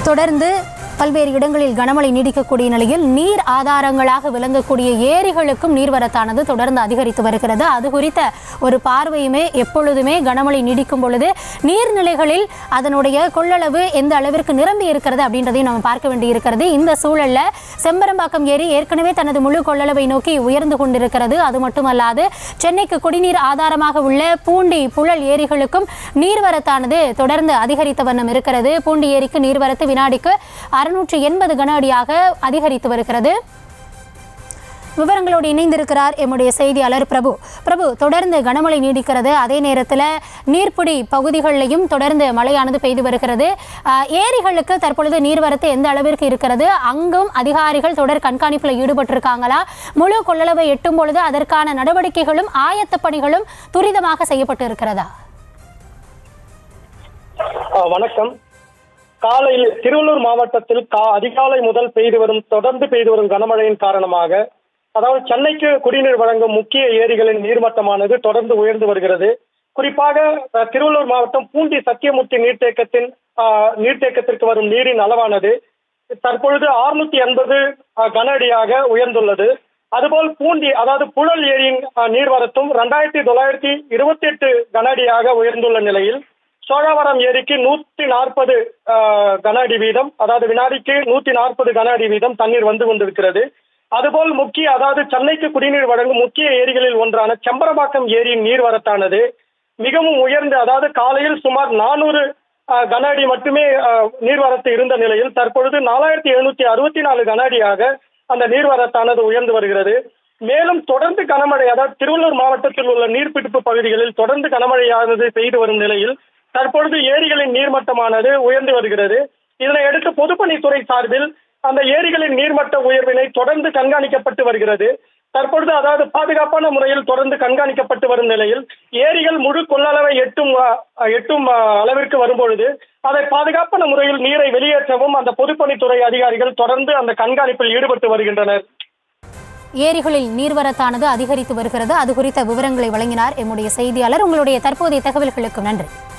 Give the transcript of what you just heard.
தொடர்ந்து பல்வேறு இடங்களில் கனமழை நீடிக்கக்கூடிய நிலையில் நீர் ஆதாரங்களாக விளங்கக்கூடிய ஏரிகளுக்கும் நீர்வரத்தானது தொடர்ந்து அதிகரித்து வருகிறது அது குறித்த ஒரு பார்வையுமே எப்பொழுதுமே கனமழை நீடிக்கும் பொழுது நீர்நிலைகளில் அதனுடைய கொள்ளளவு எந்த அளவிற்கு நிரம்பி இருக்கிறது அப்படின்றதையும் நம்ம பார்க்க வேண்டியிருக்கிறது இந்த சூழல்ல செம்பரம்பாக்கம் ஏரி ஏற்கனவே தனது முழு கொள்ளளவை நோக்கி உயர்ந்து கொண்டிருக்கிறது அது மட்டுமல்லாது சென்னைக்கு குடிநீர் ஆதாரமாக உள்ள பூண்டி புழல் ஏரிகளுக்கும் நீர்வரத்தானது தொடர்ந்து அதிகரித்த வண்ணம் இருக்கிறது பூண்டி ஏரிக்கு நீர்வரத்து வினாடிக்கு அறுநூற்று எண்பது கன அடியாக அதிகரித்து வருகிறது விவரங்களோடு இணைந்திருக்கிறார் எம்முடைய செய்தியாளர் பிரபு பிரபு தொடர்ந்து கனமழை நீடிக்கிறது அதே நேரத்தில் நீர்ப்பிடி பகுதிகளிலையும் தொடர்ந்து மழையானது பெய்து வருகிறது ஆஹ், ஏரிகளுக்கு தற்பொழுது நீர்வரத்து எந்த அளவிற்கு இருக்கிறது அங்கும் அதிகாரிகள் தொடர் கண்காணிப்பில் ஈடுபட்டிருக்காங்களா முழு கொள்ளளவை எட்டும் பொழுது அதற்கான நடவடிக்கைகளும் ஆயத்த பணிகளும் துரிதமாக செய்யப்பட்டு இருக்கிறதா ஆ, வணக்கம் காலையில் திருவள்ளூர் மாவட்டத்தில் கா அதிகாலை முதல் பெய்து வரும் தொடர்ந்து பெய்து வரும் கனமழையின் காரணமாக அதாவது சென்னைக்கு குடிநீர் வழங்கும் முக்கிய ஏரிகளின் நீர்மட்டமானது தொடர்ந்து உயர்ந்து வருகிறது குறிப்பாக அ, திருவள்ளூர் மாவட்டம் பூண்டி சத்தியமூர்த்தி நீர்த்தேக்கத்தின் ஆ, நீர்த்தேக்கத்திற்கு வரும் நீரின் அளவானது தற்பொழுது 680 எண்பது கன அடியாக உயர்ந்துள்ளது அதுபோல் பூண்டி அதாவது புழல் ஏரியின் அ, நீர்வரத்தும் ரெண்டாயிரத்தி தொள்ளாயிரத்தி இருபத்தி எட்டு கன அடியாக உயர்ந்துள்ள நிலையில் சோழாவரம் ஏரிக்கு நூத்தி நாற்பது கன அடி வீதம் அதாவது வினாடிக்கு நூத்தி நாற்பது கன அடி வீதம் தண்ணீர் வந்து கொண்டிருக்கிறது அதுபோல் முக்கிய அதாவது சென்னைக்கு குடிநீர் வழங்கும் முக்கிய ஏரிகளில் ஒன்றான செம்பரபாக்கம் ஏரியின் நீர்வரத்தானது மிகவும் உயர்ந்து அதாவது காலையில் சுமார் நானூறு கன அடி மட்டுமே அஹ், நீர்வரத்து இருந்த நிலையில் தற்பொழுது நாலாயிரத்தி எழுநூத்தி அறுபத்தி நாலு கன அடியாக அந்த நீர்வரத்தானது உயர்ந்து வருகிறது மேலும் தொடர்ந்து கனமழை அதாவது திருவள்ளூர் மாவட்டத்தில் உள்ள நீர்பிடிப்பு பகுதிகளில் தொடர்ந்து கனமழையானது பெய்து வரும் நிலையில் தற்பொழுது ஏரிகளின் நீர்மட்டமானது உயர்ந்து வருகிறது இதனை அடுத்து பொதுப்பணித்துறை சார்பில் அந்த ஏரிகளின் நீர்மட்ட உயர்வினை தொடர்ந்து கண்காணிக்கப்பட்டு வருகிறது தற்பொழுது அதாவது பாதுகாப்பான முறையில் தொடர்ந்து கண்காணிக்கப்பட்டு வரும் நிலையில் ஏரிகள் முழு கொள்ளளவை எட்டும் அஹ், எட்டும் அஹ், அளவிற்கு வரும்பொழுது அதை பாதுகாப்பான முறையில் நீரை வெளியேற்றவும் அந்த பொதுப்பணித்துறை அதிகாரிகள் தொடர்ந்து அந்த கண்காணிப்பில் ஈடுபட்டு வருகின்றனர் ஏரிகளில் நீர்வரத்தானது அதிகரித்து வருகிறது அது குறித்த விவரங்களை வழங்கினார் எம்முடைய செய்தியாளர் உங்களுடைய தற்போதைய தகவல்களுக்கு நன்றி